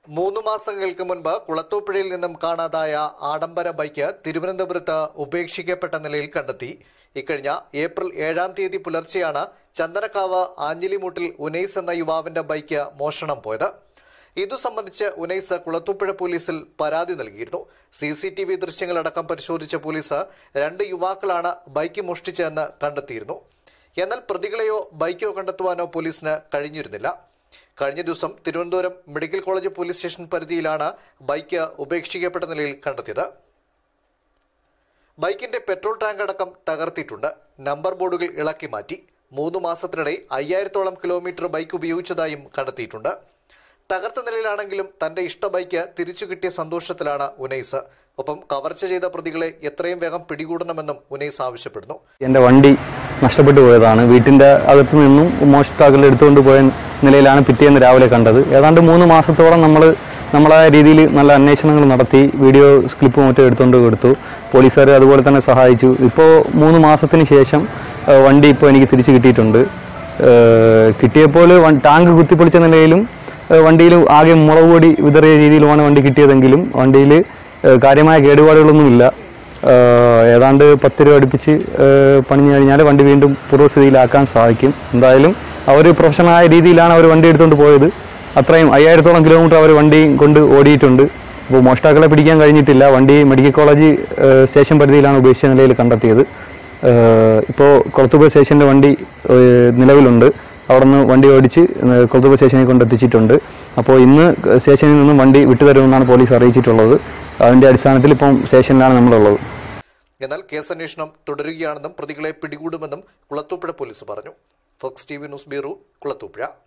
മൂന്ന് മാസങ്ങൾക്ക് മുൻപ് കുളത്തൂപ്പുഴയിൽ നിന്നും കാണാതായ ആഡംബര ബൈക്ക് തിരുവനന്തപുരത്ത് ഉപേക്ഷിക്കപ്പെട്ട നിലയിൽ കണ്ടെത്തി ഇക്കഴിഞ്ഞ ഏപ്രിൽ ഏഴാം തീയതി പുലർച്ചെയാണ് ചന്ദനക്കാവ് ആഞ്ഞിലിമൂട്ടിൽ ഉനൈസ് എന്ന യുവാവിന്റെ ബൈക്ക് മോഷണം പോയത് ഇതു സംബന്ധിച്ച് ഉനൈസ് കുളത്തൂപ്പുഴ പോലീസിൽ പരാതി നൽകിയിരുന്നു സി സി ടി വി ദൃശ്യങ്ങളടക്കം പരിശോധിച്ച പോലീസ് രണ്ട് യുവാക്കളാണ് ബൈക്ക് മോഷ്ടിച്ചതെന്ന് കണ്ടെത്തിയിരുന്നു എന്നാൽ പ്രതികളെയോ ബൈക്കോ കണ്ടെത്തുവാനോ പോലീസിന് കഴിഞ്ഞിരുന്നില്ല കഴിഞ്ഞ ദിവസം Thiruvananthapuram medical college police station പരിധിയിലാണ് ബൈക്ക് ഉപേക്ഷിക്കപ്പെട്ട നിലയിൽ കണ്ടെത്തിയത് ബൈക്കിന്റെ പെട്രോൾ ടാങ്ക് അടക്കം തകർത്തിട്ടുണ്ട് നമ്പർ ബോർഡുകൾ ഇളക്കി മാറ്റി മൂന്ന് മാസത്തിനിടെ അയ്യായിരത്തോളം കിലോമീറ്റർ ബൈക്ക് ഉപയോഗിച്ചതായും കണ്ടെത്തിയിട്ടുണ്ട് തകർത്ത നിലയിലാണെങ്കിലും തന്റെ ഇഷ്ട ബൈക്ക് തിരിച്ചു കിട്ടിയ സന്തോഷത്തിലാണ് ഉനൈസ് ഒപ്പം കവർച്ച ചെയ്ത പ്രതികളെ എത്രയും വേഗം പിടികൂടണമെന്നും ഉനൈസ് ആവശ്യപ്പെടുന്നു എൻ്റെ വണ്ടി നഷ്ടപ്പെട്ടു പോയതാണ് വീട്ടിൻ്റെ അകത്ത് നിന്നും മോഷ്ടാക്കൾ എടുത്തുകൊണ്ട് പോയ നിലയിലാണ് പിറ്റേന്ന് രാവിലെ കണ്ടത് ഏതാണ്ട് മൂന്ന് മാസത്തോളം നമ്മൾ നമ്മളായ രീതിയിൽ നല്ല അന്വേഷണങ്ങൾ നടത്തി വീഡിയോ ക്ലിപ്പ് മറ്റും എടുത്തുകൊണ്ട് കൊടുത്തു പോലീസുകാർ അതുപോലെ തന്നെ സഹായിച്ചു ഇപ്പോൾ മൂന്ന് മാസത്തിന് ശേഷം ആ, വണ്ടി ഇപ്പോൾ എനിക്ക് തിരിച്ചു കിട്ടിയിട്ടുണ്ട് ആ, കിട്ടിയപ്പോൾ വൺ- ടാങ്ക് കുത്തിപ്പൊളിച്ച നിലയിലും വണ്ടിയിൽ ആകെ മുളക് പൊടി വിതറിയ രീതിയിലുമാണ് വണ്ടി കിട്ടിയതെങ്കിലും വണ്ടിയിൽ കാര്യമായ കേടുപാടുകളൊന്നുമില്ല ഏഹ് ഏതാണ്ട് പത്ത് രൂപ അടുപ്പിച്ച് ഏഹ് പണിഞ്ഞു കഴിഞ്ഞാൽ വണ്ടി വീണ്ടും പൂർവ്വസ്ഥിതിയിലാക്കാൻ സാധിക്കും എന്തായാലും അവർ പ്രൊഫഷണലായ രീതിയിലാണ് അവർ വണ്ടി എടുത്തുകൊണ്ട് പോയത് അത്രയും അയ്യായിരത്തോളം കിലോമീറ്റർ അവർ വണ്ടി കൊണ്ട് ഓടിയിട്ടുണ്ട് അപ്പോൾ മോഷ്ടാക്കളെ പിടിക്കാൻ കഴിഞ്ഞിട്ടില്ല വണ്ടി മെഡിക്കൽ കോളേജ് ഏഹ് സ്റ്റേഷൻ പരിധിയിലാണ് ഉപേക്ഷിച്ച നിലയിൽ കണ്ടെത്തിയത് ഏഹ് ഇപ്പോൾ കൊളത്തൂപ്പുഴ സ്റ്റേഷൻ്റെ വണ്ടി ഏഹ് നിലവിലുണ്ട് അവിടെ നിന്ന് വണ്ടി ഓടിച്ച് ഏഹ് കൊളത്തൂപ്പുഴ സ്റ്റേഷനിൽ കൊണ്ടെത്തിച്ചിട്ടുണ്ട് അപ്പോൾ ഇന്ന് സ്റ്റേഷനിൽ നിന്നും വണ്ടി വിട്ടുതരുമെന്നാണ് പോലീസ് അറിയിച്ചിട്ടുള്ളത് അതിൻ്റെ അടിസ്ഥാനത്തിൽ ഇപ്പം സ്റ്റേഷനിലാണ് നമ്മളുള്ളത് എന്നാൽ കേസന്വേഷണം തുടരുകയാണെന്നും പ്രതികളെ പിടികൂടുമെന്നും കുളത്തൂപ്പുഴ പോലീസ് പറഞ്ഞു Fox T V news bureau Kulathupuzha